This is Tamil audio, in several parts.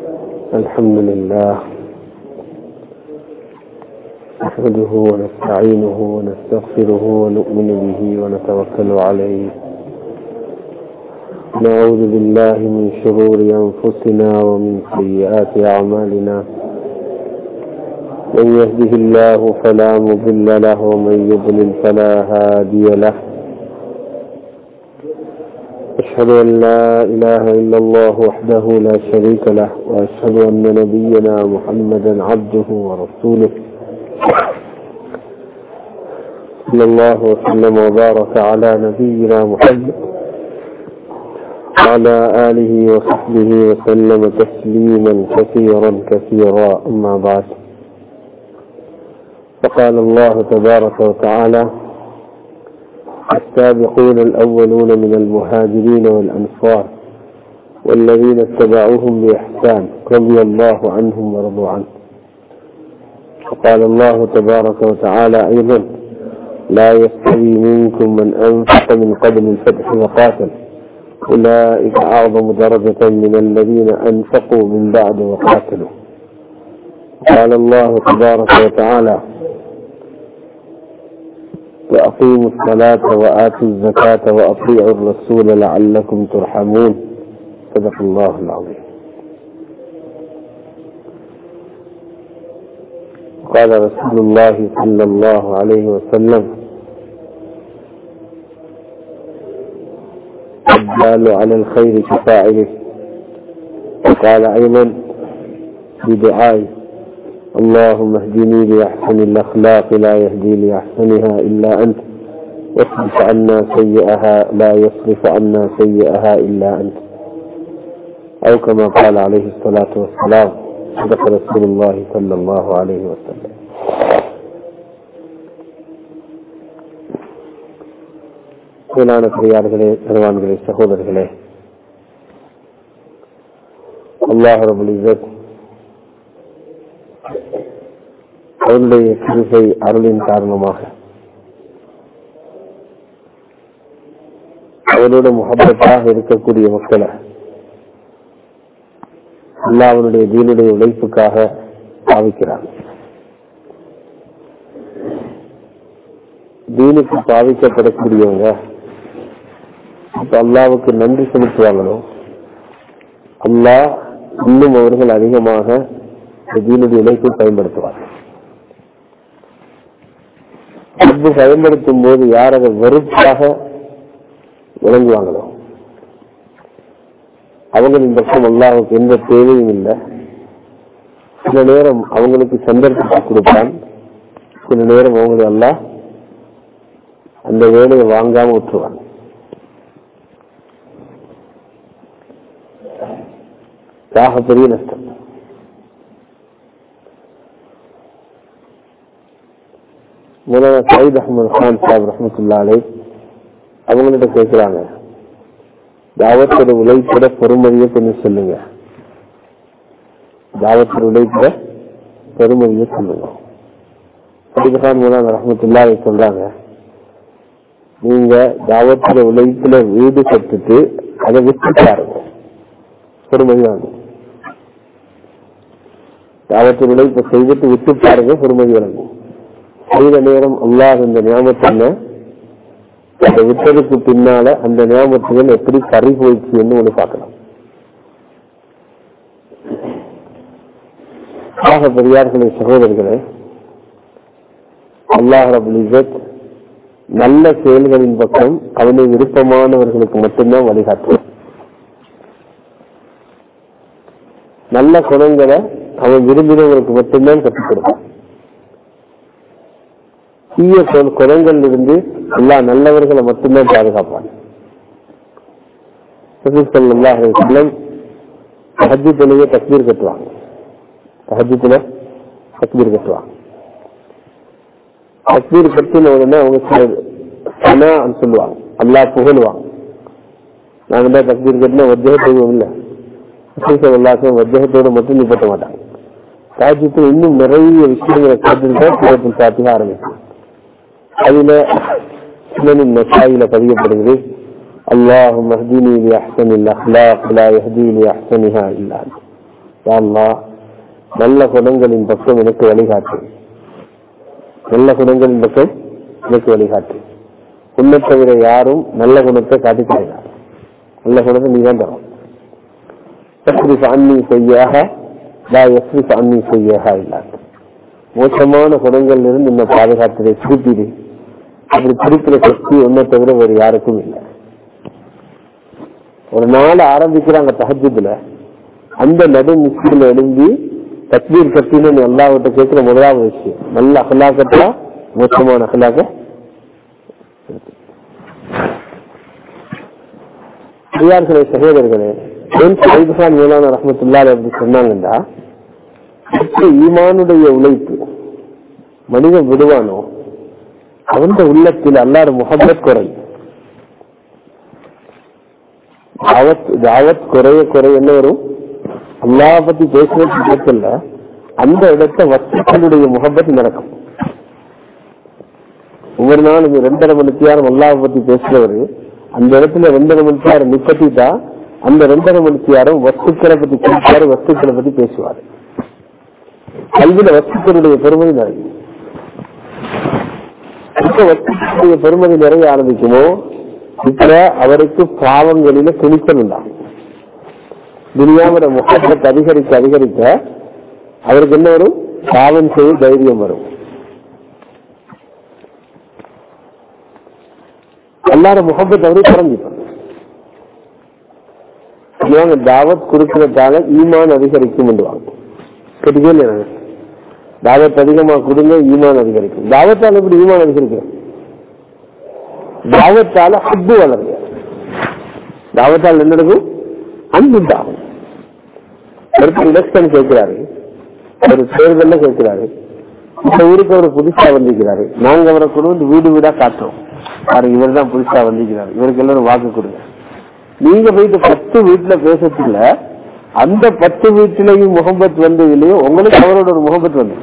الحمد لله نحمده ونستعينه ونستغفره ونؤمن به ونتوكل عليه نعوذ بالله من شرور أنفسنا ومن سيئات أعمالنا من يهده الله فلا مضل له ومن يضلل فلا هادي له أشهد أن لا إله إلا الله وحده لا شريك له وأشهد أن نبينا محمدا عبده ورسوله صلى الله وسلم وبارك على نبينا محمد وعلى آله وصحبه وسلم تسليما كثيرا كثيرا أما بعد فقال الله تبارك وتعالى السابقون الأولون من المهاجرين والأنصار والذين اتبعوهم بإحسان رضي الله عنهم ورضوا عنه وقال الله تبارك وتعالى أيضا لا يستوي منكم من أنفق من قبل الفتح وقاتل أولئك أعظم درجة من الذين أنفقوا من بعد وقاتلوا قال الله تبارك وتعالى وأقيموا الصلاة وآتوا الزكاة وأطيعوا الرسول لعلكم ترحمون صدق الله العظيم قال رسول الله صلى الله عليه وسلم الدال على الخير كفاعله وقال أيضا بدعائه اللهم اهدني لأحسن الأخلاق لا يهدي لأحسنها إلا أنت واصرف عنا سيئها لا يصرف عنا سيئها إلا أنت أو كما قال عليه الصلاة والسلام صدق رسول الله صلى الله عليه وسلم மேலான பெரியார்களே பெருவான்களே சகோதரர்களே அல்லாஹ் ரபுல் இசத் அவருடைய கிருபை அருளின் காரணமாக அவரோட முகப்பத்தாக இருக்கக்கூடிய மக்களை அல்லா அவனுடைய தீனுடைய உழைப்புக்காக பாவிக்கிறான் தீனுக்கு பாவிக்கப்படக்கூடியவங்க இப்ப அல்லாவுக்கு நன்றி செலுத்துவாங்களோ அல்லா இன்னும் அவர்கள் அதிகமாக தீனுடைய உழைப்பை பயன்படுத்துவார்கள் ரப்பு பயன்படுத்தும் போது யார் அதை வெறுப்பாக விளங்குவாங்களோ அவங்களின் பக்கம் அல்லாவுக்கு எந்த தேவையும் இல்லை சில நேரம் அவங்களுக்கு சந்தர்ப்பத்தை கொடுப்பான் சில நேரம் அவங்களை அல்லா அந்த வேலையை வாங்காம விட்டுருவாங்க பெரிய நஷ்டம் மூலமா சயித் அஹமது கான் சாஹிப் ரஹமத்துல்லா அலை அவங்கள்ட்ட கேட்கிறாங்க தாவத்தோட உழைப்பட பெருமதியை கொஞ்சம் சொல்லுங்க தாவத்தோட உழைப்பட பெருமதியை சொல்லுங்க சயித் கான் மூலம் ரஹமத்துல்லா சொல்றாங்க நீங்க தாவத்தோட உழைப்புல வீடு கட்டுட்டு அதை விட்டு பாருங்க பெருமதி வாங்க தாவத்தோட உழைப்பை செய்துட்டு விட்டு பாருங்க பெருமதி வழங்கும் செய்த நேரம் அல்லாஹ் இந்த ஞாபகத்தை அதை விட்டதுக்கு பின்னால அந்த ஞாபகத்துகள் எப்படி கறி போயிடுச்சுன்னு ஒண்ணு பார்க்கலாம் ஆக பெரியார்களே சகோதரர்களே அல்லாஹ் ரபுல் இசத் நல்ல செயல்களின் பக்கம் அவனை விருப்பமானவர்களுக்கு மட்டும்தான் வழிகாட்டுவான் நல்ல குணங்களை அவன் விரும்பினவர்களுக்கு மட்டும்தான் கற்றுக் கொடுப்பான் தீய குணங்கள் இருந்து எல்லா நல்லவர்களை மட்டும்தான் பாதுகாப்பான் தஹஜத்திலேயே தக்பீர் கட்டுவாங்க தஹஜத்துல தக்பீர் கட்டுவாங்க தக்பீர் கட்டின உடனே அவங்க சனான்னு சொல்லுவாங்க அல்லா புகழுவாங்க நாங்க தான் தக்பீர் கட்டினா வஜ்ஜகத்துவம் இல்லை எல்லாத்தையும் வஜ்ஜகத்தோட மட்டும் நிப்பட்ட மாட்டாங்க ராஜ்யத்தில் இன்னும் நிறைய விஷயங்களை காத்துட்டு தான் சூரத்தில் சாத்திக ஆரம்பிக்கும் அதுல சுனனின் நசாயில பதியப்படுகிறது அல்லாஹும் மஹ்தினி லி அஹ்சனில் அஹ்லாக் லா யஹ்தி லி அஹ்சனிஹா இல்லா யாழ்லா நல்ல குணங்களின் பக்கம் எனக்கு வழிகாட்டு நல்ல குணங்களின் பக்கம் எனக்கு வழிகாட்டு உன்னை தவிர யாரும் நல்ல குணத்தை காட்டி தருகிறார் நல்ல குணத்தை நீ தான் தரும் எஸ்ரிஃப் அன்னி செய்யாக லா எஸ்ரிஃப் அன்னி செய்யாக இல்லாது மோசமான குணங்கள்ல இருந்து இன்னும் பாதுகாத்ததை திருப்பிடு அப்படி திருப்பின சக்தி ஒன்றை தவிர வேறு யாருக்கும் இல்லை ஒரு நாள் ஆரம்பிக்கிறாங்க தஹஜுல அந்த நடு முஸ்லிம்ல எழுந்தி தக்பீர் கட்டினு எல்லாவற்றை கேட்கிற முதலாவது விஷயம் நல்ல அகலாக்கத்தா மோசமான அகலாக்க பெரியார்களே சகோதரர்களே ஏன் சைதுகான் மேலான ரஹமத்துல்லால் அப்படி சொன்னாங்கன்னா எப்படி ஈமானுடைய உழைப்பு மனிதன் விடுவானோ அவன் உள்ளத்தில் அல்லாத முகமத் குறை தாவத் தாவத் குறைய குறைய என்ன வரும் அல்லாஹ் பத்தி பேசுறது இடத்துல அந்த இடத்த வஸ்துக்களுடைய முகப்பத் நடக்கும் ஒவ்வொரு நாளும் ரெண்டரை மணிக்கு யாரும் அல்லாஹ் பத்தி பேசுறவரு அந்த இடத்துல ரெண்டரை மணிக்கு யாரும் நிப்பத்திட்டா அந்த ரெண்டரை மணிக்கு யாரும் வஸ்துக்களை பத்தி பேசுவாரு வஸ்துக்களை பத்தி பேசுவாரு கல்வியில வஸ்துக்களுடைய பெருமதி நிறைய இப்ப வஸ்துக்களுடைய பெருமதி நிறைய ஆரம்பிக்குமோ இப்ப அவருக்கு பாவங்களில துணிச்சல் உண்டாகும் துனியாவோட முகத்தை அதிகரிக்க அதிகரிக்க அவருக்கு என்ன வரும் பாவம் செய்ய தைரியம் வரும் எல்லார முகப்பத் அவரு குறைஞ்சிப்பாங்க தாவத் கொடுக்கறதால ஈமான் அதிகரிக்கும் கேட்டுக்கே தாவத் அதிகமா கொடுங்க ஈமான் அதிகரிக்கும் தாவத்தால் எப்படி ஈமான் அதிகரிக்கும் தாவத்தால ஹப்பு வளருங்க தாவத்தால் என்ன நடக்கும் அன்புண்டாகும் ஒருத்தர் எலெக்ஷன் கேட்கிறாரு ஒரு தேர்தல்ல கேட்கிறாரு இந்த ஊருக்கு அவர் புதுசா வந்திருக்கிறாரு நாங்க அவரை கொண்டு வந்து வீடு வீடா காட்டுறோம் பாருங்க இவர் தான் புதுசா வந்திருக்கிறாரு இவருக்கு எல்லாரும் வாக்கு கொடுங்க நீங்க போயிட்டு பத்து வீட்டுல பேசத்துல அந்த பத்து வீட்டிலையும் முகம்பத் வந்ததுலயும் உங்களுக்கு அவரோட ஒரு முகம்பத் வந்து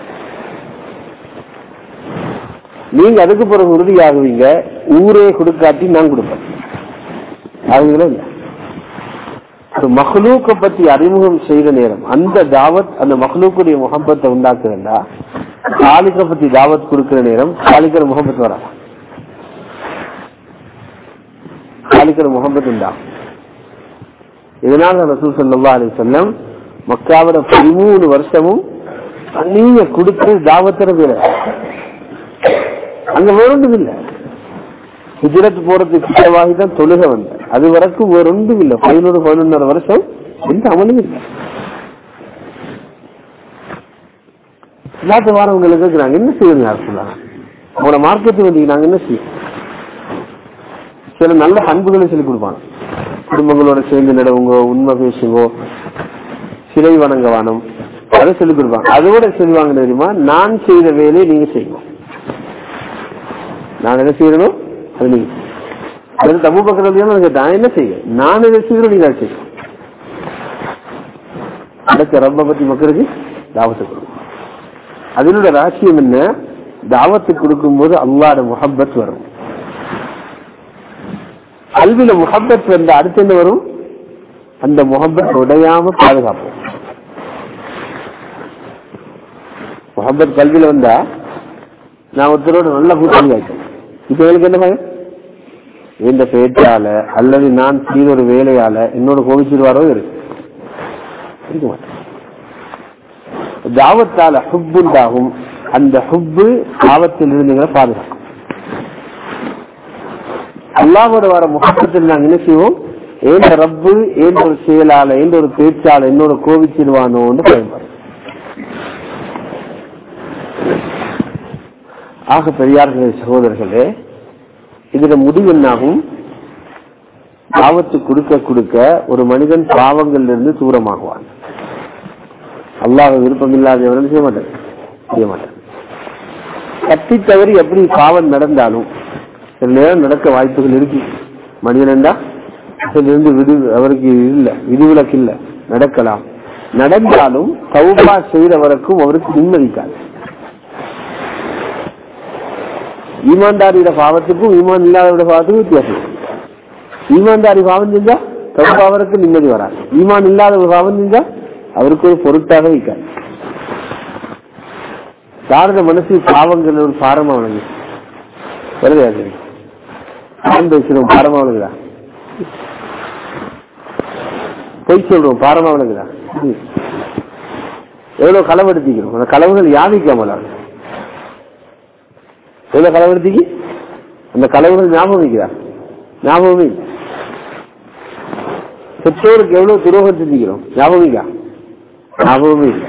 நீங்க அதுக்கு பிறகு உறுதியாகுவீங்க ஊரே கொடுக்காட்டி நான் கொடுப்பேன் ஆகுங்களா இல்ல ஒரு மஹ்லூக்க பத்தி அறிமுகம் செய்த நேரம் அந்த தாவத் அந்த மஹ்லூக்குடைய முகம்பத்தை உண்டாக்குறா காலிக்க பத்தி தாவத் கொடுக்கிற நேரம் காலிக்கிற முகம்பத் வரா காலிக்கிற முகம்பத் உண்டாகும் இதனால ரசூல் சல்லா அலி சொல்லம் மக்காவோட பதிமூணு வருஷமும் நீங்க கொடுத்து தாவத்துறது அங்க வேறொன்றும் இல்லை ஹிஜரத் போறதுக்கு பிறவாகி தான் தொழுக வந்த அது வரைக்கும் வேற ஒன்றும் இல்லை பதினோரு பதினொன்னரை வருஷம் எந்த அமலும் இல்லை இல்லாத வாரவங்களுக்கு நாங்க என்ன செய்யணும் யார் சொல்லாங்க உங்களோட மார்க்கெட் வந்து நாங்க என்ன செய்யும் சில நல்ல அன்புகளை சொல்லி கொடுப்பாங்க குடும்பங்களோட சேர்ந்து நடவுங்க உண்மை பேசுங்க சிலை வணங்க வானம் அதை சொல்லிக் கொடுப்பாங்க அதோட சொல்லுவாங்க தெரியுமா நான் செய்த வேலையை நீங்க செய்யணும் நான் என்ன செய்யணும் அது நீங்க அது தப்பு பக்கத்துல நான் என்ன செய்ய நான் என்ன செய்யணும் நீங்க அதை செய்யணும் அடுத்த ரப்ப பத்தி மக்களுக்கு தாவத்தை கொடுக்கும் அதனோட ராசியம் என்ன தாவத்து கொடுக்கும் போது அல்லாட முஹப்பத் வரும் கல்வியில முகப்பத் வந்த அடுத்து என்ன வரும் அந்த முகப்பத் உடையாம பாதுகாப்போம் முகப்பத் கல்வியில வந்தா நான் ஒருத்தரோட நல்ல கூட்டம் கேட்கும் இப்ப எனக்கு என்ன பயம் இந்த பேச்சால அல்லது நான் செய்த ஒரு வேலையால என்னோட கோவிச்சிருவாரோ இருக்கு இருக்க மாட்டேன் தாவத்தால ஹுப்புண்டாகும் அந்த ஹுப்பு ஆபத்தில் இருந்துங்களை பாதுகாக்கும் அல்லாவோட வர முகத்தில் நாங்க என்ன செய்வோம் ஏந்த ரப்பு ஏந்த ஒரு செயலால ஏந்த ஒரு பேச்சால என்னோட கோவிச்சிருவானோன்னு பயன்படும் ஆக பெரியார்களே சகோதரர்களே இதுல முடிவு என்னாகும் பாவத்து கொடுக்க கொடுக்க ஒரு மனிதன் பாவங்கள்ல இருந்து தூரமாகுவான் அல்லாஹ் விருப்பம் இல்லாதவர்கள் செய்ய மாட்டார் செய்ய மாட்டார் கத்தி தவறி எப்படி பாவம் நடந்தாலும் சில நேரம் நடக்க வாய்ப்புகள் இருக்கு மனிதன் என்றா அதிலிருந்து விடு அவருக்கு இல்ல விதிவிலக்கு இல்ல நடக்கலாம் நடந்தாலும் தௌபா செய்தவருக்கும் அவருக்கு நிம்மதிக்காது ஈமான்தாரியோட பாவத்துக்கும் ஈமான் இல்லாதவரோட பாவத்துக்கும் வித்தியாசம் ஈமான்தாரி பாவம் செஞ்சா தௌபா அவருக்கு நிம்மதி வராது ஈமான் இல்லாத ஒரு பாவம் செஞ்சா அவருக்கு ஒரு பொருட்டாக வைக்காது சாரத மனசு பாவங்கள் ஒரு பாரமா உனக்கு வருது அது பாரம் பேசுறோம் பாரமா உனக்குதா பொய் சொல்றோம் பாரமா உனக்குதா எவ்வளவு களவெடுத்திக்கிறோம் அந்த களவுகள் யாதிக்காமல எவ்வளவு களவெடுத்திக்கு அந்த களவுகள் ஞாபகம் வைக்கிறா ஞாபகமே இல்லை. பெற்றோருக்கு எவ்வளவு துரோகம் செஞ்சுக்கிறோம் ஞாபகம் இருக்கா? ஞாபகமே இல்லை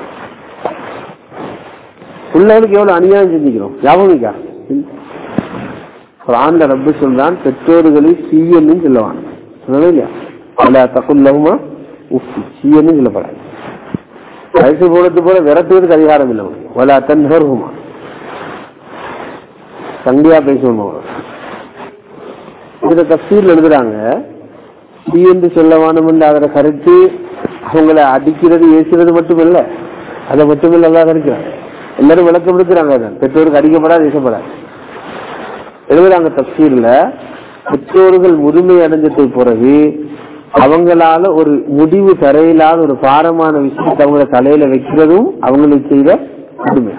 பிள்ளைகளுக்கு எவ்வளவு அநியாயம் செஞ்சுக்கிறோம் ஞாபகம் இருக்கா? இல்லை. குரான்ல ரப்பு சொல்றான் பெற்றோர்களை சீயன்னு சொல்லுவான் சொல்லவே இல்லையா அல்ல தக்குள்ளவுமா உஃபி சீயன்னு சொல்லப்படாது வயசு போனது போல விரட்டுவதற்கு அதிகாரம் இல்லை உனக்கு. வலா தன்ஹர்ஹுமா சண்டையா பேசணும் இதுல தப்சீல் எழுதுறாங்க தீ என்று சொல்லவானும் என்று அதனை கருத்து அவங்கள அடிக்கிறது ஏசுறது மட்டுமல்ல அதை மட்டுமல்ல எல்லாம் இருக்கிறாங்க எல்லாரும் விளக்கம் எடுக்கிறாங்க அதை. பெற்றோருக்கு அடிக்கப்படாது ஏசப்படாது எழுதுறாங்க தப்சீர்ல பெற்றோர்கள் முதுமை அடைஞ்சதை பிறகு அவங்களால ஒரு முடிவு தரையில்லாத ஒரு பாரமான விஷயத்தை அவங்க தலையில வைக்கிறதும் அவங்களுக்கு செய்த முதுமை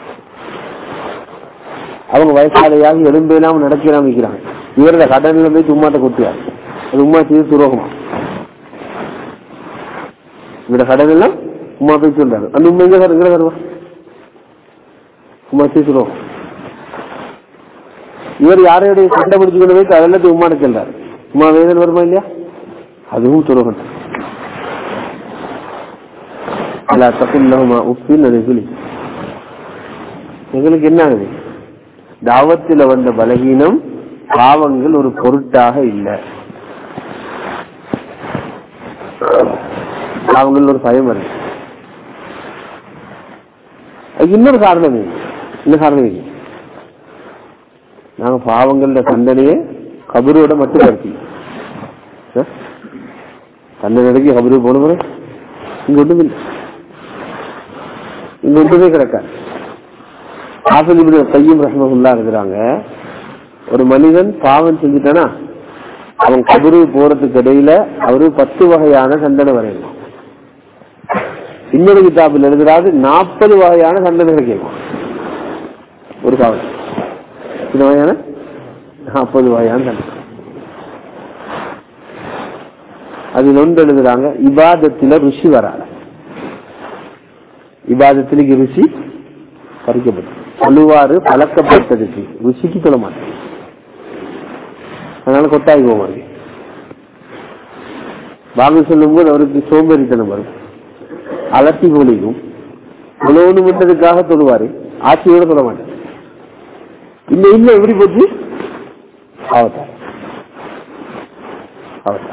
அவங்க வயசாலையாகி எலும்பெல்லாம் நடக்கிறாம வைக்கிறாங்க இவரத கடன்ல போய் உமாட்ட கொட்டியாரு அது உமா செய்து துரோகமா இவர கடன் எல்லாம் உமா போய் சொல்றாரு அந்த உண்மை எங்க வரும்? எங்க வருவா உமா செய்து துரோகம் இவர் யாரையுடைய சண்டை பிடிச்சு கொண்டு போய் அதெல்லாத்தையும் உமா சென்றாரு உமா வேதனை வருமா இல்லையா அதுவும் துரோகம் அல்லா தப்புல்லமா உப்பின் அது சொல்லி எங்களுக்கு என்ன ஆகுது தாவத்துல வந்த பலகீனம் பாவங்கள் ஒரு பொருட்டாக இல்லை பாவங்கள் ஒரு பயம் வருது அதுக்கு இன்னொரு காரணம் இருக்கு. என்ன காரணம் இருக்கு நாங்க பாவங்கள தண்டனையே கபரோட மட்டும் கருத்தி தண்டனைக்கு கபரு போன பிறகு இங்க ஒண்ணும் இல்லை இங்க ஒன்றுமே கிடக்காது ஆசல் இப்படி கையும் ரஹ்மகுல்லா இருக்கிறாங்க ஒரு மனிதன் பாவம் செஞ்சுட்டானா அவன் கபரு போறதுக்கு இடையில அவரு பத்து வகையான தண்டனை வரையணும் இன்னொரு கிதாபில் எழுதுறாது நாற்பது வகையான தண்டனைகள் கேட்கும் ஒரு பாவம் இது வகையான நாற்பது வகையான தண்டனை அதில் ஒன்று எழுதுறாங்க இபாதத்துல ருசி வராது இபாதத்திലേക്ക് ருசி பறிக்கப்படும் சொல்லுவாரு பழக்கப்பட்டதுக்கு ருசிக்கு சொல்ல மாட்டேன் அதனால கொட்டாய் போக மாட்டேன் வாங்க சொல்லும் போது அவருக்கு சோம்பேறித்தனம் வரும் அலட்டி போலிக்கும் உழவுன்னு விட்டதுக்காக சொல்லுவாரு ஆட்சியோட சொல்ல மாட்டேன் இல்ல இல்ல எப்படி போச்சு அவத்தார் அவத்தார்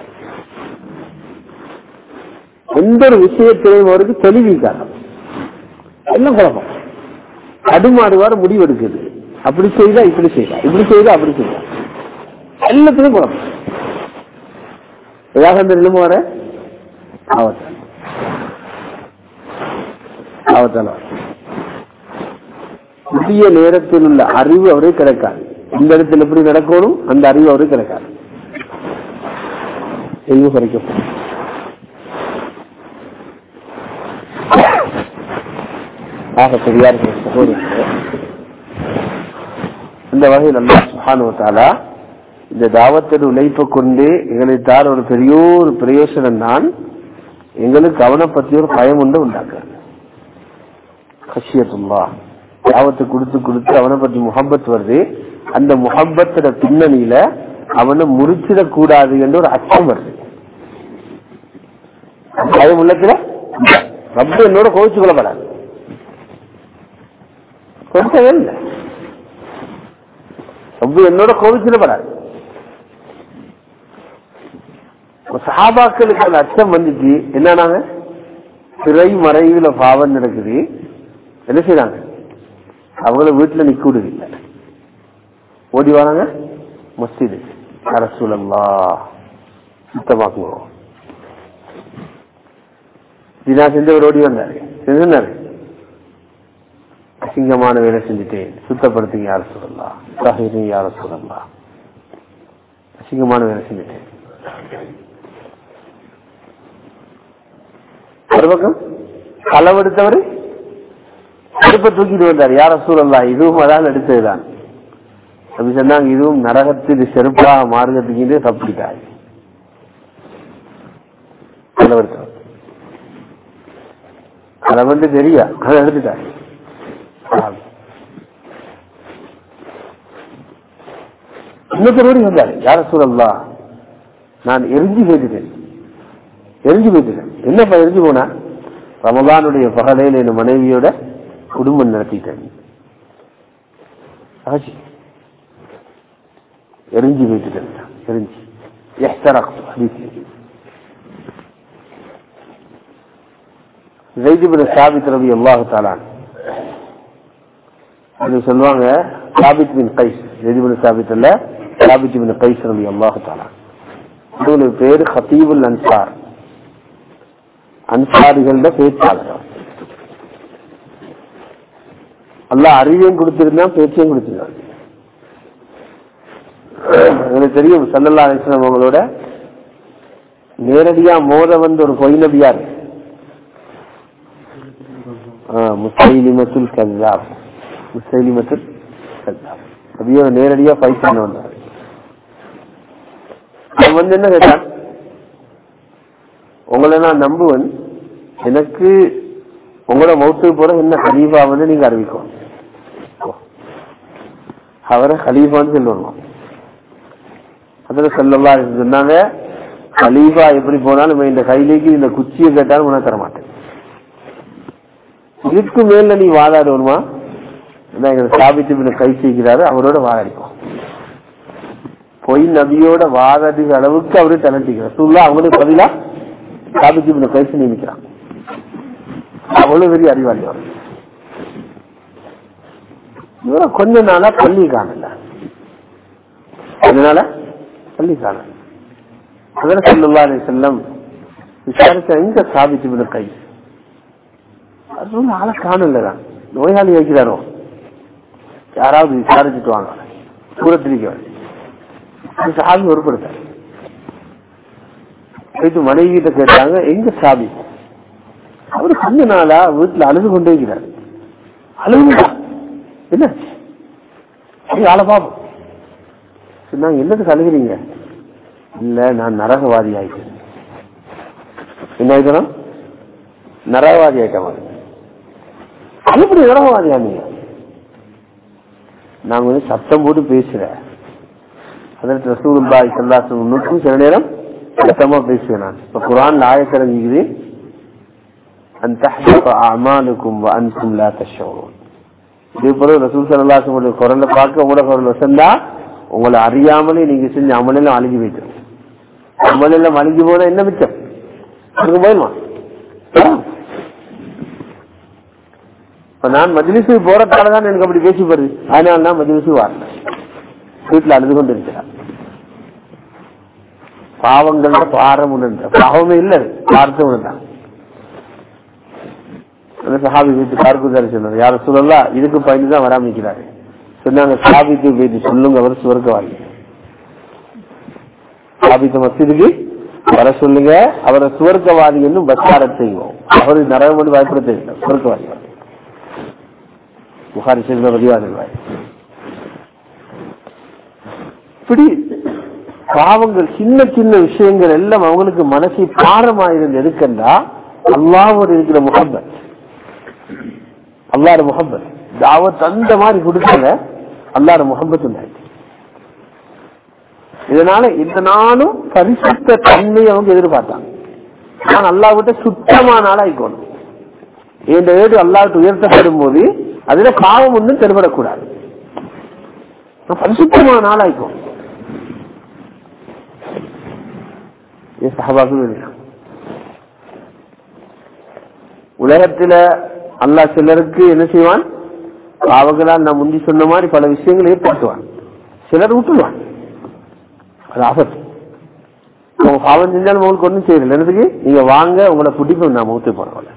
எந்த ஒரு விஷயத்திலையும் அவருக்கு தெளிவிக்காரம் எல்லாம் குழப்பம் தடுமாறுவார் முடிவெடுக்குது அப்படி செய்தா இப்படி செய்தா இப்படி செய்தா அப்படி செய்தா எல்லாத்துக்கும் குழப்பம் ஏதாவது அந்த நிலைமை வர ஆவத்தால் ஆவத்தால் புதிய நேரத்தில் உள்ள அறிவு அவருக்கு கிடைக்காது இந்த இடத்துல எப்படி நடக்கணும் அந்த அறிவு அவருக்கு கிடைக்காது எங்க குறைக்கும் ஆக பெரியார் சகோதரர்களே இந்த வகையில் அல்லா சுஹானுவத்தாலா இந்த தாவத்தோட உழைப்பை கொண்டு எங்களை தார ஒரு பெரிய ஒரு பிரயோசனம் தான் எங்களுக்கு அவனை பத்தி ஒரு பயம் உண்டு உண்டாக்குறாங்க கஷியத்துல்லா தாவத்தை கொடுத்து கொடுத்து அவனை பத்தி முகப்பத் வருது அந்த முகப்பத்தோட பின்னணியில அவனை முறிச்சிடக் கூடாது என்ற ஒரு அச்சம் வருது பயம் உள்ளத்துல ரப்ப என்னோட கோவிச்சு கொள்ளப்படாது கொடுக்கவே இல்லை ரப்பு என்னோட கோவிச்சிடப்படாது சஹாபாக்களுக்கு அந்த அச்சம் வந்துச்சு என்னன்னாங்க சிறை மறைவுல பாவம் நடக்குது என்ன செய்யறாங்க அவங்கள வீட்டுல நிக்க விடுதில்லை ஓடி வராங்க மஸ்ஜிது அரசுலல்லா சுத்தமாக்குவோம் தினா செஞ்சவர் ஓடி வந்தாரு செஞ்சாரு அசிங்கமான வேலை செஞ்சுட்டேன் சுத்தப்படுத்துங்க யார சொல்லலாம் சஹீரும் யார சொல்லலாம் அசிங்கமான வேலை செஞ்சுட்டேன் ஒரு பக்கம் களவெடுத்தவர் செருப்பை தூக்கிட்டு வந்தார் யார சூழல்லா இதுவும் அதான் எடுத்ததுதான் அப்படி சொன்னாங்க இதுவும் நரகத்தில் செருப்பாக மாறுகிறதுக்கு தப்பிட்டாய் களவெடுத்தவர் களவென்று தெரியா அதை எடுத்துட்டார் இன்னொருத்தரோடு வந்தாரு யார சூழல்லா நான் எரிஞ்சு போயிட்டேன் எரிஞ்சு போயிட்டேன் என்னப்பா எரிஞ்சு போனா ரமலானுடைய பகலையில் என் மனைவியோட குடும்பம் நடத்திட்டேன் ஆச்சு எரிஞ்சு போயிட்டேன் எரிஞ்சு எஹ்தரக் ஹதீஸ் ஜெய்திபின் சாபித் ரவி அல்லாஹு தாலான் அது சொல்லுவாங்க சாபித் பின் கைஸ் ஜெய்திபின் சாபித் அல்ல சாபித் பின் கைஸ் ரவி அல்லாஹு தாலான் இவங்க பேரு ஹத்தீபுல் அன்சார் அன்சாரிகள பேச்சாளர் அல்லாஹ் அறிவையும் கொடுத்திருந்தான் பேச்சையும் கொடுத்திருந்தான் எனக்கு தெரியும் சல்லல்லா அலிஸ்லாம் அவங்களோட நேரடியா மோத வந்து ஒரு பொய் நபியார் முசைலிமத்துல் கல்லாப் முசைலிமத்துல் கல்லாப் நபியோட நேரடியா ஃபைட் பண்ண வந்தார் அவன் வந்து என்ன கேட்டான் உங்களை நான் நம்புவன் எனக்கு உங்களோட மௌத்துக்கு போற என்ன ஹலீஃபா வந்து நீங்க அறிவிக்கும் அவரை ஹலீஃபான்னு சொல்லுவாங்க அதுல சொல்லவா சொன்னாங்க ஹலீஃபா எப்படி போனாலும் இந்த கையிலேக்கு இந்த குச்சியை கேட்டாலும் உனக்கு தர மாட்டேன் இதுக்கு மேல நீ வாதாடுவனுமா எங்க சாபித்து கை செய்கிறாரு அவரோட வாதாடிப்போம் பொய் நபியோட வாதாடுகிற அளவுக்கு அவரு தலட்டிக்கிறார் சூழ்நிலை அவங்களுக்கு பதிலா சாபித்து இப்படி கைசு நியமிக்கிறான் அவ்வளவு பெரிய அறிவாளி அவர் இவரை கொஞ்ச நாளா பள்ளி காணல அதனால பள்ளி காணல அதனால சொல்லுவா செல்லம் விசாரிச்ச எங்க சாபித்து விட கை அது வந்து ஆளை காணலதான் நோயாளி வைக்கிறாரோ யாராவது விசாரிச்சுட்டு வாங்க தூரத்திரிக்க சாமி ஒருப்படுத்தாரு போயிட்டு மனைவி கிட்ட கேட்டாங்க எங்க சாமி அவரு கொஞ்ச நாளா வீட்டுல அழுது கொண்டே இருக்கிறார் அழுகுதா என்ன ஆளை பாப்போம் சொன்னாங்க என்னதுக்கு அழுகிறீங்க இல்ல நான் நரகவாதி ஆயிட்டேன் என்ன ஆயிட்டோம் நரகவாதி ஆயிட்டேன் எப்படி நரகவாதியா நீங்க நாங்க வந்து சத்தம் போட்டு பேசுறேன் அதற்கு ரசூலுல்லாஹி ஸல்லல்லாஹு அலைஹி வஸல்லம் சில நேரம் சத்தமா பேசுவேன் நான் இப்ப குரான் ஆயத்திறங்குது அன் தஹ்பத அஅமாலுக்கும் வ அன்தும் லா தஷ்ஊரூன் இதே போல ரசூல் ஸல்லல்லாஹு அலைஹி வஸல்லம் குரல்ல பார்க்க உங்களோட குரல் வசந்தா உங்களை அறியாமலே நீங்க செஞ்ச அமலெல்லாம் அழுகி வைக்கும் அமலெல்லாம் அழுகி போனா என்ன மிச்சம் அதுக்கு போயிடுமா இப்ப நான் மஜ்லிஸுக்கு போறதால தான் எனக்கு அப்படி பேசி போறது அதனால நான் மஜ்லிஸுக்கு வரல வீட்டுல அழுது கொண்டு இருக்கிறார் பாவங்கள்ல பாரம் உணர்ந்த பாவமே இல்ல பார்த்து உணர்ந்தான் சஹாபி வீட்டு பார்க்குதாரு சொன்னார் யார சொல்லலாம் இதுக்கு பயந்து தான் வராமிக்கிறாரு சொன்னாங்க சாபித்து போயிட்டு சொல்லுங்க அவர் சுவர்க்கவாதி சாபித்த மசிதுக்கு வர சொல்லுங்க அவரை சுவர்க்கவாதி என்னும் பஸ்கார செய்வோம் அவரு நரகமணி பயப்பட தெரியல சுவர்க்கவாதி புகாரி செய்த பதிவாதிவாய் இப்படி பாவங்கள் சின்ன சின்ன விஷயங்கள் எல்லாம் அவங்களுக்கு மனசை பாரமாயிருந்த எதுக்கண்டா அல்லாவோட இருக்கிற முகப்பத் அல்லாட முகப்பத் தாவத் அந்த மாதிரி கொடுக்கல அல்லாட முகப்பத் உண்டாயிடுச்சு இதனால இந்த நாளும் பரிசுத்த தன்மையை அவங்க எதிர்பார்த்தாங்க நான் அல்லாவிட்ட சுத்தமான ஆளாய்க்கணும் இந்த ஏடு அல்லாவிட்டு உயர்த்தப்படும் போது அதுல பாவம் ஒன்றும் தென்படக்கூடாது பரிசுத்தமான ஆளாய்க்கும் உலகத்துல அல்லா சிலருக்கு என்ன செய்வான் பாவங்களால் நான் முந்தி சொன்ன மாதிரி பல விஷயங்களை ஏற்படுத்துவான் சிலர் விட்டுருவான் அது ஆபத்து உங்க பாவம் செஞ்சாலும் உங்களுக்கு ஒண்ணும் செய்யல என்னதுக்கு நீங்க வாங்க உங்களை பிடிக்கும் நான் மூத்து போறவங்கள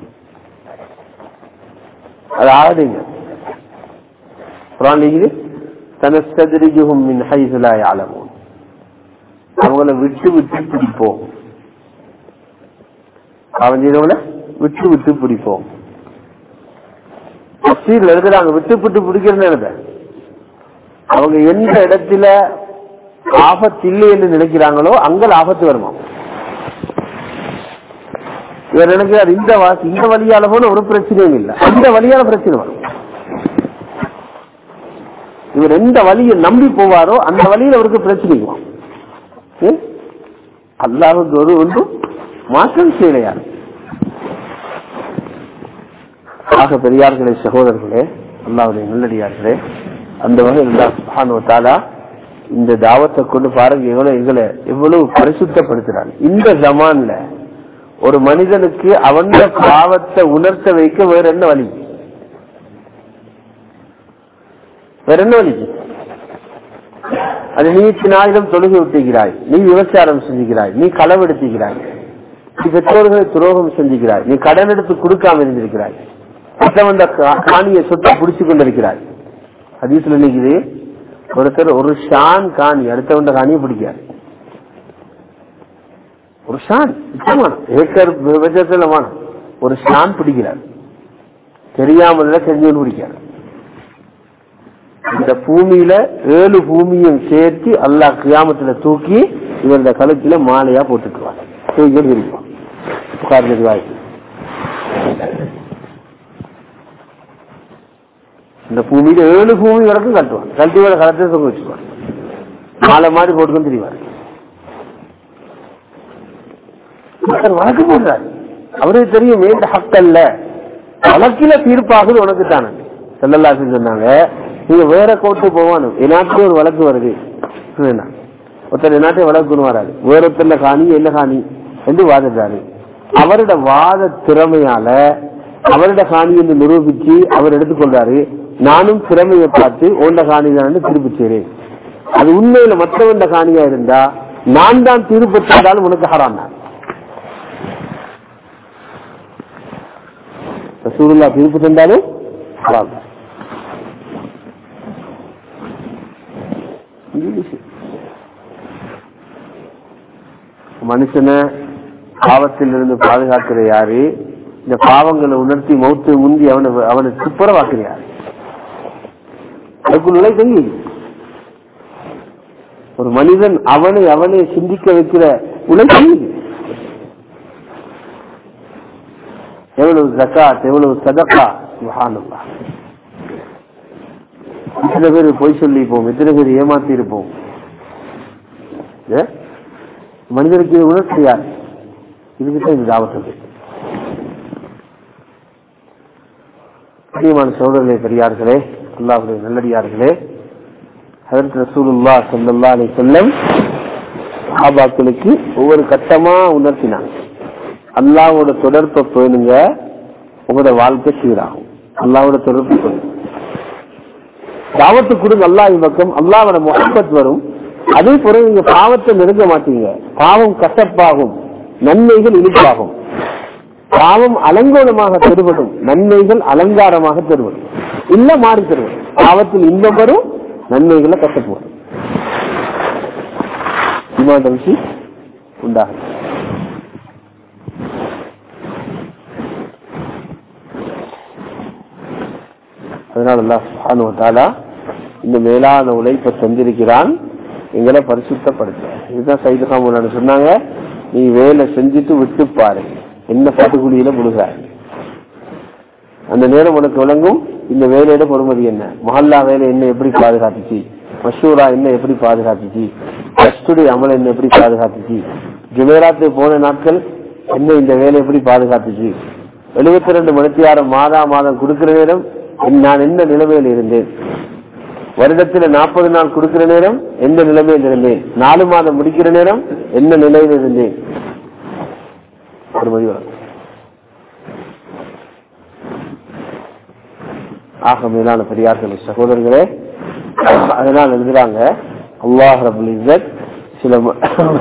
அது ஆகாதீங்க குரான் இருக்குது தனஸ்தரிஜுகும் மின் ஹைசுலா யாலமும் அவங்கள விட்டு விட்டு பிடிப்போம் பாவம் செய்தவங்கள விட்டு விட்டு பிடிப்போம் தப்சீர்ல இருக்கிறாங்க விட்டு விட்டு பிடிக்கிறது எழுத அவங்க எந்த இடத்துல ஆபத்து இல்லை என்று நினைக்கிறாங்களோ அங்க ஆபத்து வருமா இவர் நினைக்கிறார் இந்த வாசி இந்த வழியால போன ஒரு பிரச்சனையும் இல்லை அந்த வழியால பிரச்சனை வரும் இவர் எந்த வழியை நம்பி போவாரோ அந்த வழியில் அவருக்கு பிரச்சனை வரும் ஏன்? அல்லாஹுக்கு ஒரு ஒன்றும் மாற்றம் செய்யலையார் ஆக பெரியார்களே சகோதரர்களே அல்லாவுடைய நல்லடியார்களே அந்த வகையில் அல்லாஹ் சுப்ஹானஹு வ தஆலா இந்த தாவத்தை கொண்டு பாருங்க எவ்வளவு எங்களை எவ்வளவு பரிசுத்தப்படுத்துறாங்க இந்த ஜமான்ல ஒரு மனிதனுக்கு அவன் பாவத்தை உணர்த்த வைக்க வேற என்ன வழி வேற என்ன வழி அது நீ ஆயிரம் தொழுகை விட்டுகிறாய் நீ விபச்சாரம் செஞ்சுகிறாய் நீ களவெடுத்துகிறாய் நீ பெற்றோர்களை துரோகம் செஞ்சுகிறாய் நீ கடன் எடுத்து கொடுக்காம இருந்திருக்கிறாய் மற்றவன் காணியை சொத்தை பிடிச்சு கொண்டிருக்கிறாய் ஹதீஸ்ல நிக்குது ஒருத்தர் ஒரு ஷான் காணி அடுத்தவன் காணியை பிடிக்காது ஒரு ஷான் நிச்சயமான ஏக்கர் விபச்சத்துல வேணும் ஒரு ஷான் பிடிக்கிறார் தெரியாமல் தெரிஞ்சவன் பிடிக்காது இந்த பூமியில ஏழு பூமியும் சேர்த்து அல்லாஹ் கியாமத்துல தூக்கி இவர் இந்த கழுத்துல மாலையா போட்டுக்குவாங்க தூக்கி இருப்பான் உட்கார்ந்து வாய்ப்பு இந்த பூமியில ஏழு பூமி வரைக்கும் கட்டுவான் கழட்டி வேற கலத்தை தொங்க வச்சுக்குவான் மாலை மாதிரி போட்டுக்கொண்டு தெரிவார் வழக்கு போடுறாரு அவருக்கு தெரியும் இந்த ஹக்கல்ல வழக்கில தீர்ப்பாகுது உனக்கு தானே செல்லல்லாசு சொன்னாங்க நீங்க வேற கோர்ட்டு போவானு என்னாட்டே ஒரு வழக்கு வருது வேணாம். ஒருத்தர் என்னாட்டே வழக்குன்னு வராது வேற ஒருத்தர்ல காணி என்ன காணி என்று வாதிடுறாரு அவரோட வாத திறமையால அவரோட காணி என்று நிரூபிச்சு அவர் எடுத்துக்கொள்றாரு நானும் திறமையை பார்த்து உண்ட காணி தான் திருப்பி செய்றேன் அது உண்மையில மற்றவண்ட காணியா இருந்தா நான் தான் தீர்ப்பு தந்தாலும் உனக்கு ஹராம் தான் ரசூலுல்லா தீர்ப்பு தந்தாலும் ஹராம் தான் மனுஷனை பாவத்தில் இருந்து பாதுகாக்கிற யாரு இந்த பாவங்களை உணர்த்தி மௌத்து முந்தி அவனை அவனை துப்புரவாக்குற யாரு அதுக்குள்ள தங்கி ஒரு மனிதன் அவனை அவனை சிந்திக்க வைக்கிற உலகம் எவ்வளவு ஜக்காத் எவ்வளவு சதக்கா சுபஹானல்லாஹ் எத்தனை பேர் பொய் சொல்லிப்போம் எத்தனை பேர் ஏமாத்தி இருப்போம் ஏ? மனிதனுக்கு இது உணர்ச்சி யார் இதுக்கிட்ட இது ஆபத்து முக்கியமான சோதரர்களே பெரியார்களே அல்லாஹுடைய நல்லடியார்களே அதற்கு ரசூலுல்லா சொல்லல்லா அலை செல்லம் சஹாபாக்களுக்கு ஒவ்வொரு கட்டமா உணர்த்தினாங்க அல்லாவோட தொடர்பை பேணுங்க உங்களோட வாழ்க்கை சீராகும் அல்லாவோட தொடர்பு பேணுங்க தாவத்து கொடுங்க அல்லாஹ் பக்கம் அல்லாவோட முகப்பத் வரும் அதே போல நீங்க பாவத்தை நெருங்க மாட்டீங்க பாவம் கசப்பாகும் நன்மைகள் இனிப்பாகும் பாவம் அலங்கோலமாக தெருபடும் நன்மைகள் அலங்காரமாக தெருபடும் இல்ல மாறி தெருவடும் பாவத்தில் இன்பம் வரும் நன்மைகளை கசப்பு வரும் இமாண்ட விஷயம் உண்டாகும் அதனால அல்லாஹ் சுப்ஹானஹு வ தஆலா இந்த மேலான உழைப்பை தந்திருக்கிறான் எங்களை பரிசுத்தப்படுத்த இதுதான் சைது காமூலான சொன்னாங்க நீ வேலை செஞ்சுட்டு விட்டு பாரு என்ன பட்டுக்குழியில முழுகாரு அந்த நேரம் உனக்கு விளங்கும் இந்த வேலையோட பொறுமதி என்ன மஹல்லா வேலை என்ன எப்படி பாதுகாத்துச்சு மஷூரா என்ன எப்படி பாதுகாத்துச்சு கஸ்டுடைய அமல் என்ன எப்படி பாதுகாத்துச்சு ஜுமேராத்து போன நாட்கள் என்ன இந்த வேலை எப்படி பாதுகாத்துச்சு எழுபத்தி ரெண்டு மணித்தியாரம் மாதா மாதம் கொடுக்கிற நேரம் நான் எந்த நிலைமையில் இருந்தேன் வருடத்துல நாற்பது நாள் கொடுக்கிற நேரம் எந்த நிலைமையில் இருந்தேன் நாலு மாதம் முடிக்கிற நேரம் என்ன நிலையில் இருந்தேன் ஒரு மதி வரும் ஆக மேலான பெரியார்கள் சகோதரர்களே அதனால் எழுதுறாங்க அல்லாஹ் ரபுல் இஸ்ஸத் சில ம-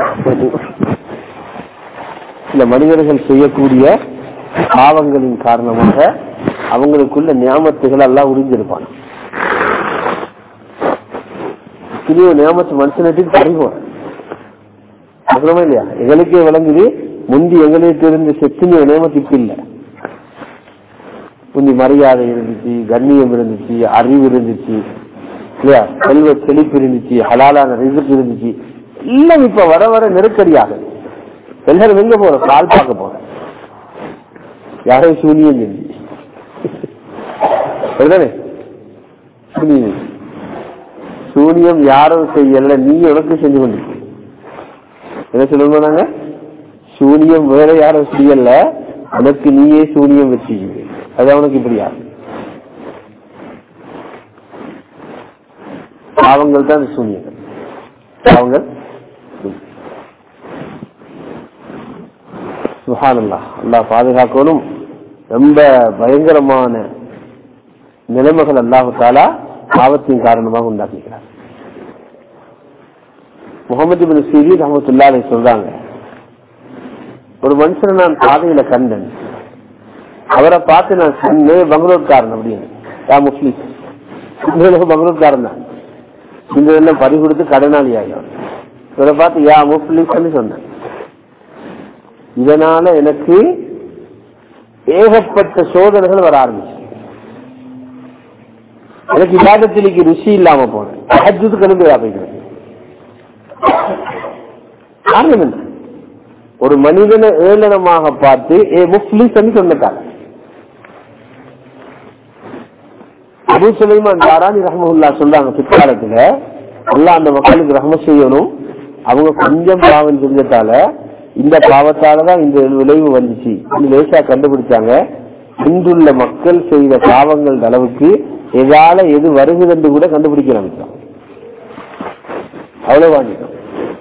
சில மனிதர்கள் செய்யக்கூடிய பாவங்களின் காரணமாக அவங்களுக்குள்ள நியாமத்துகள் எல்லாம் உறிஞ்சிருப்பான் கிளியோ நியாமத்து மனுஷனுக்கு பறிவோம் அப்புறமா இல்லையா எங்களுக்கே விளங்குது முந்தி எங்களுக்கு இருந்த செத்துனிய நியமத்து இப்ப இல்ல முந்தி மரியாதை இருந்துச்சு கண்ணியம் இருந்துச்சு அறிவு இருந்துச்சு இல்லையா செல்வ செழிப்பு இருந்துச்சு ஹலாலான ரிசுக்கு இருந்துச்சு எல்லாம் இப்ப வர வர நெருக்கடியாக எல்லாரும் எங்க போற கால் பார்க்க போற யாரோ சூனியம் செஞ்சு சரிதானே சூனியம் செஞ்சு. சூனியம் யாரும் செய்யல நீ உனக்கு செஞ்சு கொண்டிருக்க என்ன சொல்லணும் நாங்க சூனியம் வேற யாரும் செய்யல உனக்கு நீயே சூனியம் வச்சுக்க அது அவனுக்கு இப்படியா பாவங்கள் தான் சூனியங்கள் பாவங்கள் சுஹானல்லா அல்லாஹ் பாதுகாக்கணும் ரொம்ப பயங்கரமான நிலைமைகள் அல்லாஹு தாலா பாவத்தின் காரணமாக உண்டாக்குகிறார் முகமது பின் சீரி ரஹமத்துல்லா சொல்றாங்க ஒரு மனுஷனை நான் பாதையில கண்டேன் அவரை பார்த்து நான் சொன்னேன் பங்களூர்காரன் அப்படின்னு யா முஸ்லிம் பங்களூர்காரன் தான் இந்த எல்லாம் பறி கொடுத்து கடனாளி ஆகும் இவரை பார்த்து யா முஸ்லிம்னு சொன்னேன் இதனால எனக்கு ஏகப்பட்ட சோதனைகள் வர ஆரம்பிச்சு எனக்கு விவாதத்திലേക്ക് ருசி இல்லாம போனேன் அஜுது கலந்து அப்படிங்கிறது காரணம் என்ன ஒரு மனிதனை ஏளனமாக பார்த்து ஏ முஸ்லிம் சொன்னதாங்க அபு சுலைமான் தாராணி ரஹமுல்லா சொல்றாங்க பிற்காலத்துல எல்லாம் அந்த மக்களுக்கு ரஹம செய்யணும் அவங்க கொஞ்சம் பாவம் செஞ்சதால இந்த பாவத்தாலதான் இந்த விளைவு வந்துச்சு இது லேசா கண்டுபிடிச்சாங்க இன்றுள்ள மக்கள் செய்த பாவங்கள் அளவுக்கு எதால எது வருகுது என்று கூட கண்டுபிடிக்க ஆரம்பிச்சாங்க அவ்வளவு வாங்கிட்டோம்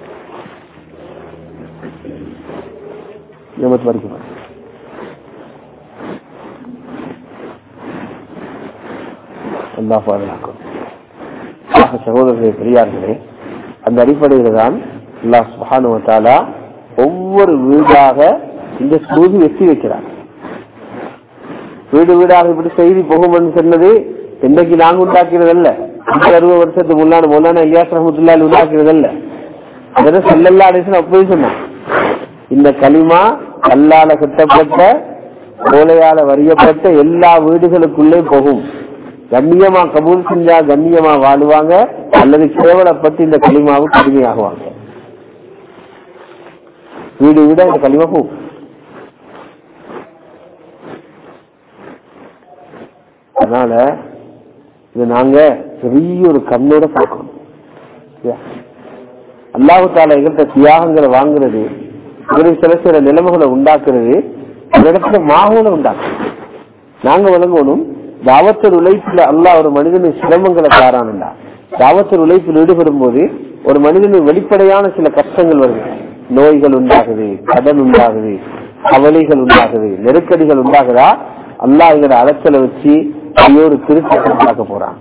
எமத்து வரைக்கும் அல்லா பாதுகாக்கும் ஆக சகோதரர்களே பெரியார்களே அந்த அடிப்படையில தான் அல்லாஹ் சுபானுவத்தாலா ஒவ்வொரு வீடாக இந்த சூதி வெட்டி வைக்கிறார் வீடு வீடாக இப்படி செய்தி போகும் சொன்னது இன்றைக்கு நாங்க உண்டாக்கிறது அல்ல அறுபது வருஷத்துக்கு முன்னாடி மொல்லான ஐயாஸ் ரஹமத்துல்லால் உண்டாக்கிறது அல்ல அதனை செல்லல்லா அடிசன் அப்பவே சொன்னான் இந்த களிமா கல்லால கட்டப்பட்ட கோலையால வரியப்பட்ட எல்லா வீடுகளுக்குள்ளே போகும் கண்ணியமா கபூல் செஞ்சா கண்ணியமா வாழுவாங்க அல்லது கேவலப்பட்டு இந்த களிமாவுக்கு கடுமையாகுவாங்க வீடு வீட இந்த களிமா போகும் அதனால இது நாங்க பெரிய ஒரு கண்ணோட பார்க்கணும் அல்லாஹு தாலா எங்கிட்ட தியாகங்களை வாங்குறது ஒரு சில சில நிலைமைகளை உண்டாக்குறது ஒரு இடத்துல மாகோல உண்டாக்குறது நாங்க விளங்கணும் தாவத்தர் உழைப்புல அல்லாஹ் ஒரு மனிதனின் சிரமங்களை தாரானுண்டா தாவத்தர் உழைப்பில் ஈடுபடும் போது ஒரு மனிதனின் வெளிப்படையான சில கஷ்டங்கள் வருது நோய்கள் உண்டாகுது கடன் உண்டாகுது கவலைகள் உண்டாகுது நெருக்கடிகள் உண்டாகுதா அல்லாஹ் எங்கட அலைச்சலை வச்சு ஐயோ ஒரு திருத்தத்தை உண்டாக்க போறான்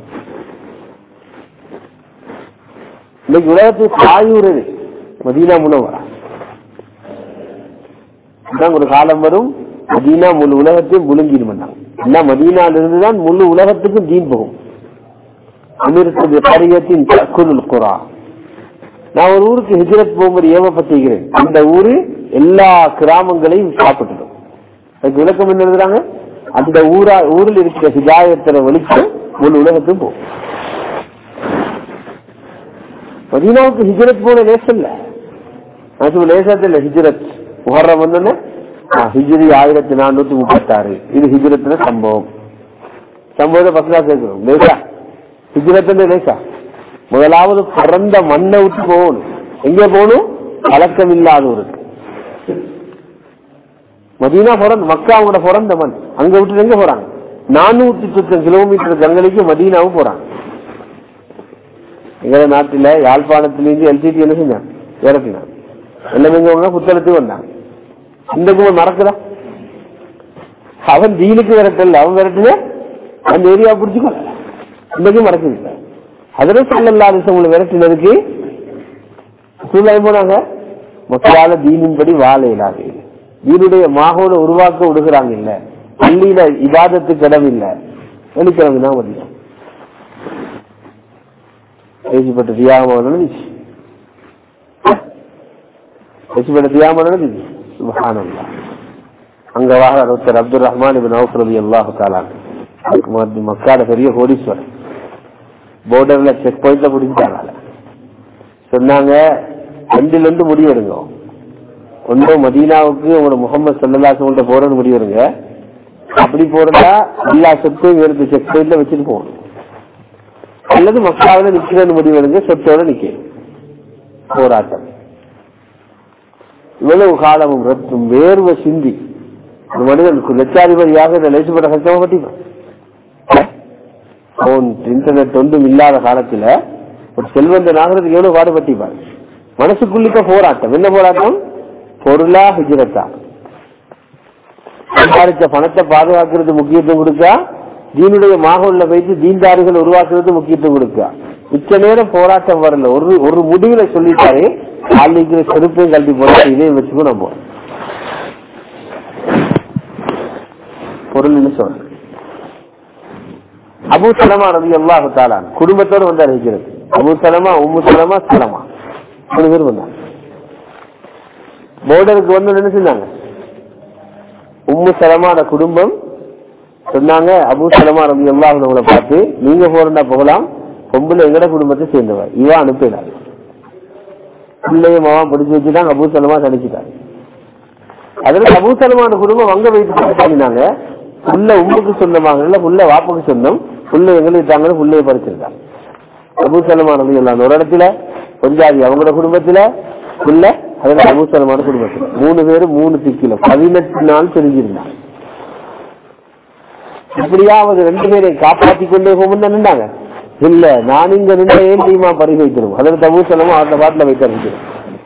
இன்னைக்கு உலகத்துக்கு தாயூரது மதீனா முனவரா ஒரு காலம் வரும் மதீனா முழு உலகத்தையும் முழுங்கிடும் எல்லாம் மதீனால இருந்துதான் முழு உலகத்துக்கும் தீன் போகும் அமிர்த கரியத்தின் தக்குல் குரா நான் ஒரு ஊருக்கு ஹிஜரத் போகும்போது ஏவப்பட்டிருக்கிறேன் அந்த ஊரு எல்லா கிராமங்களையும் சாப்பிட்டுடும் அதுக்கு விளக்கம் என்ன எழுதுறாங்க அந்த ஊரா ஊரில் இருக்கிற ஹிதாயத்தின வெளிச்சம் முழு உலகத்துக்கும் போகும் மதீனாவுக்கு ஹிஜரத் போன லேசம் இல்ல நான் லேசத்து இல்ல ஹிஜரத் முஹர்ரம் வந்து ஹிஜ்ரி ஆயிரத்தி நானூத்தி முப்பத்தி ஆறு இது ஹிஜ்ரத்துல சம்பவம் சம்பவத்தை பக்கா சேர்க்கணும் லேசா ஹிஜ்ரத்து லேசா முதலாவது பிறந்த மண்ணை விட்டு போகணும் எங்க போகணும் பழக்கம் இல்லாதவருக்கு மதீனா பிறந்த மக்காவோட பிறந்த மண் அங்க விட்டு எங்க போறாங்க நானூத்தி சொச்சம் கிலோமீட்டர் ஜங்கலிக்கு மதீனாவும் போறாங்க எங்க நாட்டுல யாழ்ப்பாணத்திலிருந்து எல்டிடி என்ன செஞ்சான் இறக்கினான் எல்லாமே எங்க புத்தகத்துக்கு வந்தாங்க இந்த கும்பல் மறக்குதா அவன் தீனுக்கு விரட்டல அவன் விரட்டுல அந்த ஏரியா பிடிச்சுக்கோ இன்னைக்கும் மறக்குது அதுல சொல்லல்லாத உங்களை விரட்டினதுக்கு சூழ்நிலை போனாங்க மக்களால தீனின்படி வாழ இயலாது தீனுடைய மாகோட உருவாக்க விடுகிறாங்க இல்ல பள்ளியில இபாதத்துக்கு இடம் இல்ல வெளிக்கிறவங்க தான் மதியம் பேசிப்பட்ட தியாகம் நடந்துச்சு பேசிப்பட்ட தியாகம் நடந்துச்சு சுபஹானல்லா அங்க வாழ ஒருத்தர் அப்துல் ரஹ்மான் இபின் அவுஃப் ரலி அல்லாஹு தாலான் மக்கால பெரிய கோடீஸ்வரர் போர்டர்ல செக் பாயிண்ட்ல பிடிச்சிட்டாங்க சொன்னாங்க ரெண்டுல இருந்து முடிவு எடுங்க ஒன்று மதீனாவுக்கு உங்களோட முகமது சல்லல்லாசவங்கள்ட்ட போறன்னு முடிவு எடுங்க அப்படி போறதா எல்லா சொத்தையும் எடுத்து செக் பாயிண்ட்ல வச்சுட்டு போகணும் அல்லது மக்காவில நிக்கிறேன்னு முடிவு எடுங்க சொத்தோட நிக்க போராட்டம் இவ்வளவு காலமும் ரத்தும் வேர்வை சிந்தி ஒரு மனிதன் லட்சாதிபதியாக இந்த லேசுப்பட்ட கஷ்டப்பட்டிப்பான் போன் இன்டர்நெட் ஒன்றும் இல்லாத காலத்துல ஒரு செல்வந்த நாகரத்துக்கு எவ்வளவு பாடுபட்டிப்பார் மனசுக்குள்ளிக்க போராட்டம் என்ன போராட்டம் பொருளா ஹிஜரத்தா சம்பாதிச்ச பணத்தை பாதுகாக்கிறது முக்கியத்துவம் கொடுக்கா தீனுடைய மாகோல்ல வைத்து தீன்தாரிகள் உருவாக்குறது முக்கியத்துவம் கொடுக்கா மிச்ச நேரம் போராட்டம் வரல ஒரு ஒரு முடிவுல சொல்லிட்டாரு ஆளுங்கிற செருப்பையும் கல்வி போட்டா இதையும் வச்சுக்கோ நம்ம பொருள் சொல்றேன் அபு சலமா ரவி அல்லாஹு தாலான் குடும்பத்தோடு வந்து அறிவிக்கிறது அபு சலமா உம்மு சலமா சலமா மூணு பேர் வந்தாங்க போர்டருக்கு வந்து என்ன செஞ்சாங்க உம்மு சலமான குடும்பம் சொன்னாங்க அபு சலமா ரவி அல்லாஹுங்களை பார்த்து நீங்க போறா போகலாம் பொம்பளை எங்கட குடும்பத்தை சேர்ந்தவர் இவா அனுப்பினாரு பிள்ளைய மாவன் பிடிச்சு வச்சுட்டாங்க அபு சலமா தடிச்சுட்டாங்க அதுல அபு சலமான குடும்பம் அங்க வைத்து பண்ணினாங்க புள்ள உம்முக்கு சொந்தமாக இல்ல புள்ள வாப்புக்கு சொந்தம் புள்ள எங்களுக்கு தாங்கன்னு புள்ளைய பறிச்சிருக்காங்க அபு சலமான எல்லாம் ஒரு இடத்துல கொஞ்சாதி அவங்களோட குடும்பத்துல புள்ள அதுல அபு சலமான குடும்பத்துல மூணு பேரும் மூணு திக்கில பதினெட்டு நாள் தெரிஞ்சிருந்தாங்க இப்படியாவது ரெண்டு பேரையும் காப்பாத்தி கொண்டே போகும்னு நின்றாங்க இல்ல நான் இங்க நின்ற ஏன் தீமா பறி வைக்கணும் அதில் தபு செல்லமா அவரோட பாட்டில வைக்க ஆரம்பிக்கிறேன்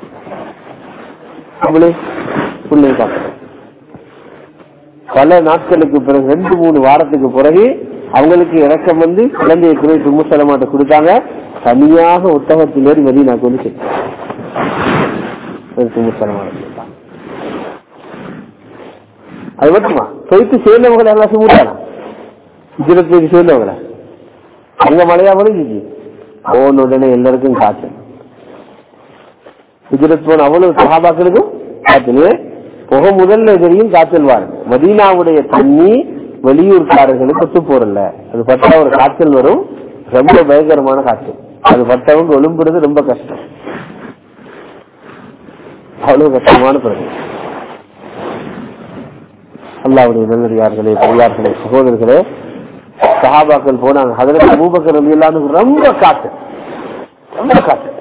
அவளே பிள்ளையை காக்கணும் பல நாட்களுக்கு பிறகு ரெண்டு மூணு வாரத்துக்கு பிறகு அவங்களுக்கு இறக்கம் வந்து குழந்தையை குறை தும்மு செல்லமாட்ட கொடுத்தாங்க தனியாக ஒட்டகத்தில் ஏறி மதியனாக்கு வந்து சேர்த்தாங்க தும்மு செல்லமாட்ட அது மட்டுமா போயிட்டு சேர்ந்தவங்களை எல்லாம் சுமூட்டானா குஜராத்துக்கு சேர்ந்தவங்கள அங்க மழையா முடிஞ்சிச்சு போன உடனே எல்லாருக்கும் காய்ச்சல் குஜராத் போன அவ்வளவு சகாபாக்களுக்கும் காய்ச்சல் புகை முதல்ல தெரியும் காய்ச்சல் வாருங்க மதீனாவுடைய தண்ணி வெளியூர்காரர்களுக்கு ஒத்து போறல அது பட்டா ஒரு காய்ச்சல் வரும் ரொம்ப பயங்கரமான காய்ச்சல் அது பட்டவங்க ஒழும்புறது ரொம்ப கஷ்டம் அவ்வளவு கஷ்டமான பிரச்சனை அல்லாவுடைய நல்லடியார்களே பெரியார்களே சகோதரர்களே சஹாபாக்கள் போனாங்க அதுல அபூபக்கர் ரலி அல்லாஹ்வுக்கு ரொம்ப காத்து ரொம்ப காத்து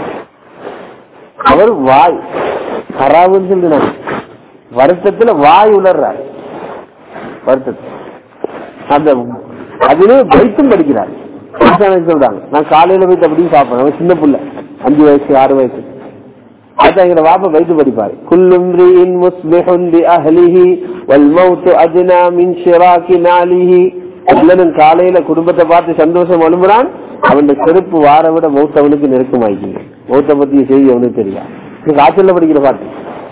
அவர் வாய் ஹராவுன்னு சொல்லினாங்க வருத்தத்துல வாய் உணர்றார் வருத்தத்தில் அந்த அதிலே வைத்தும் படிக்கிறார் சொல்றாங்க நான் காலையில போயிட்டு அப்படியும் சாப்பிடுறேன் அவன் சின்ன புள்ள அஞ்சு வயசு ஆறு வயசு அதான் எங்க வாப்ப வைத்து படிப்பாரு குல்லும்ரியின் முஸ்லிஹுன் பி அஹ்லிஹி வல் மௌத்து அஜ்னா மின் ஷிராக்கி நாலிஹி அல்லனும் காலையில குடும்பத்தை பார்த்து சந்தோஷம் அனுப்புறான் அவன் செருப்பு வார விட மௌத்த அவனுக்கு நெருக்கமாயிக்கு மௌத்த பத்திய செய்தி அவனுக்கு தெரியாது இது காய்ச்சல்ல படிக்கிற பாட்டு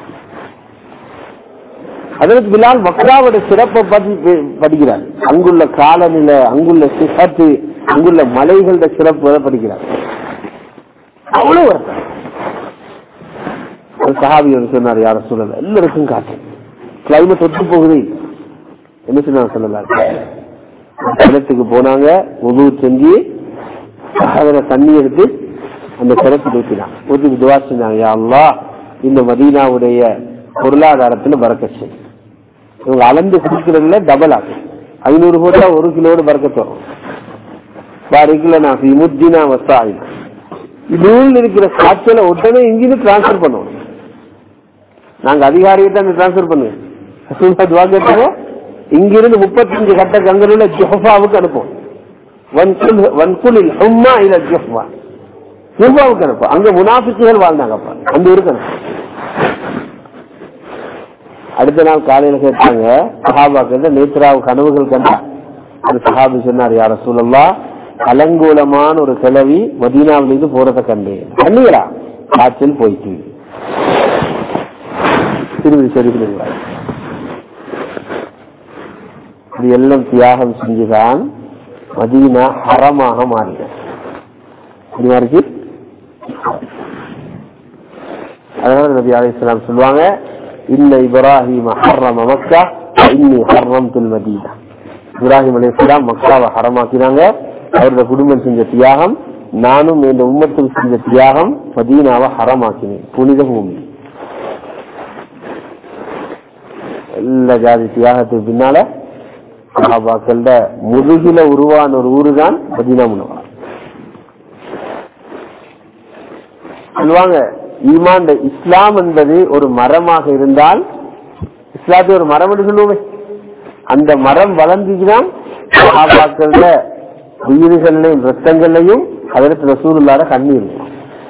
அதற்கு பின்னால் மக்காவோட சிறப்பை பற்றி பே- படிக்கிறார் அங்குள்ள காலநிலை அங்குள்ள சிகத்து அங்குள்ள மலைகளோட சிறப்பு அதை படிக்கிறார் அவ்வளவு வருத்தம் ஒரு சஹாபி வந்து சொன்னார் யார சொல்லல எல்லாருக்கும் காற்று கிளைமேட் ஒத்து போகுது என்ன சொன்னார் சொல்லலாம் கிணத்துக்கு போனாங்க உதவு செஞ்சு அதுல தண்ணி எடுத்து அந்த கிணத்துக்கு ஊத்தினாங்க ஊத்திட்டு துவா செஞ்சாங்க யா அல்லாஹ் இந்த மதீனாவுடைய பொருளாதாரத்துல பறக்கச்சு இவங்க அளந்து குடிக்கிறதுல டபுள் ஆகும் ஐநூறு போட்டா ஒரு கிலோடு பறக்கத்து வரும் பாரிக்கல நான் முத்தினா வசாயினா நூல் இருக்கிற காய்ச்சலை உடனே இங்கிருந்து டிரான்ஸ்பர் பண்ணுவோம் நாங்க அதிகாரியை தான் டிரான்ஸ்பர் பண்ணுவோம் ரசூலுல்லாஹ் துவா கேட்டாங்க இங்கிருந்து முப்பத்தஞ்சு கட்ட கங்கருள்ள ஜொஹாவுக்கு அனுப்புவோம் வன்குல் வன்குலில் ஹும்மா இல ஜொஹ்வா ஜொஹாவுக்கு அனுப்புவோம் அங்க முனாஃபிக்குகள் வாழ்ந்தாங்க அப்ப அந்த ஊருக்கு அனுப்புவோம் அடுத்த நாள் காலையில கேட்டாங்க சஹாபாக்கள் நேத்ராவு கனவுகள் கண்டா அந்த சஹாபி சொன்னார் யார சூழல்லா அலங்கூலமான ஒரு கிளவி மதீனாவிலிருந்து போறத கண்டேன் கண்ணீரா காய்ச்சல் போயிட்டு திரும்பி சரிவிடுங்களா இது எல்லாம் தியாகம் செஞ்சுதான் மதீனா ஹரமாக மாறின இப்படி இருக்கு அதனால நபி அலைஹிஸ்ஸலாம் சொல்லுவாங்க இன்ன இப்ராஹிம் ஹர்ரம மக்கா இன்னி ஹர்ரம்துல் மதீனா இப்ராஹிம் அலிஸ்லாம் மக்காவை ஹரமாக்கினாங்க அவருடைய குடும்பம் செஞ்ச தியாகம் நானும் இந்த உம்மத்தில் செஞ்ச தியாகம் மதீனாவை ஹரமாக்கினேன் புனித பூமி எல்லா ஜாதி தியாகத்துக்கு பின்னால சஹாபாக்கள்ட முதுகில உருவான ஒரு ஊரு தான் மதீனா முனவா சொல்லுவாங்க ஈமான் இஸ்லாம் என்பது ஒரு மரமாக இருந்தால் இஸ்லாத்தை ஒரு மரம் என்று சொல்லுவோமே அந்த மரம் வளர்ந்துச்சுதான் சஹாபாக்கள்ட உயிர்களையும் ரத்தங்களையும் அதற்கு ரசூலுல்லாட கண்ணீர் இருக்கும்.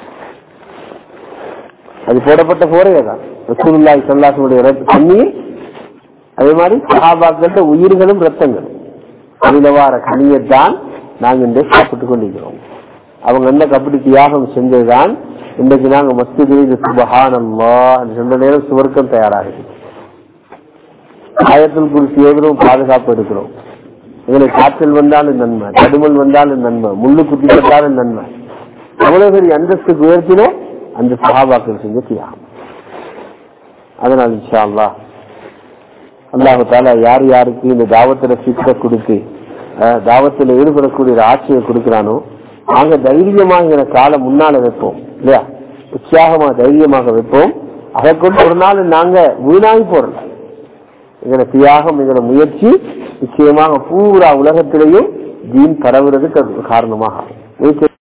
அது போடப்பட்ட போரையே தான் ரசூலுல்லாஹி ஸல்லல்லாஹு கண்ணீர் அதே மாதிரி சஹாபாக்கள்ட உயிர்களும் ரத்தங்களும் அதில் வார கனியத்தான் நாங்க இன்று சாப்பிட்டு கொண்டிருக்கிறோம் அவங்க என்ன கபடி தியாகம் செஞ்சதுதான் இன்றைக்கு நாங்க மஸ்திது சுபஹான் அல்லா சொன்ன நேரம் சுவர்க்கம் தயாராகுது ஆயத்தில் குறித்து ஏவரும் பாதுகாப்பு எடுக்கிறோம் எங்களுக்கு காய்ச்சல் வந்தாலும் நன்மை தடுமல் வந்தாலும் நன்மை முள்ளு குத்தி பட்டாலும் நன்மை அவ்வளவு பெரிய அந்தஸ்துக்கு உயர்த்தினோம் அந்த சகாபாக்கள் செஞ்ச தியாகம் அதனால் இன்ஷா அல்லா அல்லாஹு தாலா யார் யாருக்கு இந்த தாவத்துல சிக்க கொடுத்து அஹ், தாவத்துல ஈடுபடக்கூடிய ஒரு ஆட்சியை கொடுக்கிறானோ நாங்க தைரியமாக காலம் முன்னால வைப்போம் இல்லையா உற்சாகமா தைரியமாக வைப்போம் அதை கொண்டு ஒரு நாள் நாங்க வீணாகி போறோம் எங்களை தியாகம் எங்களை முயற்சி நிச்சயமாக பூரா உலகத்திலேயும் தீன் பரவுறதுக்கு அது காரணமாக ஆகும்.